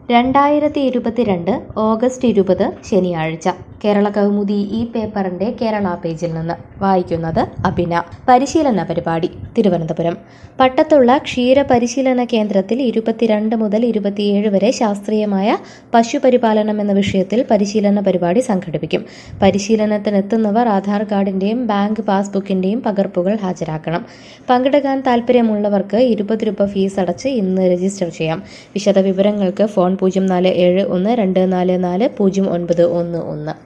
രണ്ടായിരത്തി ഇരുപത്തിരണ്ട് ഓഗസ്റ്റ് ഇരുപത് ശനിയാഴ്ച കേരള കൗമുദി ഈ പേപ്പറിന്റെ കേരള പേജിൽ നിന്ന് വായിക്കുന്നത് അഭിന പരിശീലന പരിപാടി തിരുവനന്തപുരം പട്ടത്തുള്ള ക്ഷീര പരിശീലന കേന്ദ്രത്തിൽ ഇരുപത്തിരണ്ട് മുതൽ ഇരുപത്തിയേഴ് വരെ ശാസ്ത്രീയമായ പശുപരിപാലനം എന്ന വിഷയത്തിൽ പരിശീലന പരിപാടി സംഘടിപ്പിക്കും പരിശീലനത്തിനെത്തുന്നവർ ആധാർ കാർഡിന്റെയും ബാങ്ക് പാസ്ബുക്കിന്റെയും പകർപ്പുകൾ ഹാജരാക്കണം പങ്കെടുക്കാൻ താൽപ്പര്യമുള്ളവർക്ക് ഇരുപത് രൂപ ഫീസ് അടച്ച് ഇന്ന് രജിസ്റ്റർ ചെയ്യാം വിശദവിവരങ്ങൾക്ക് ഫോൺ പൂജ്യം നാല് ഏഴ് ഒന്ന് രണ്ട് നാല് നാല് പൂജ്യം ഒൻപത് ഒന്ന് ഒന്ന്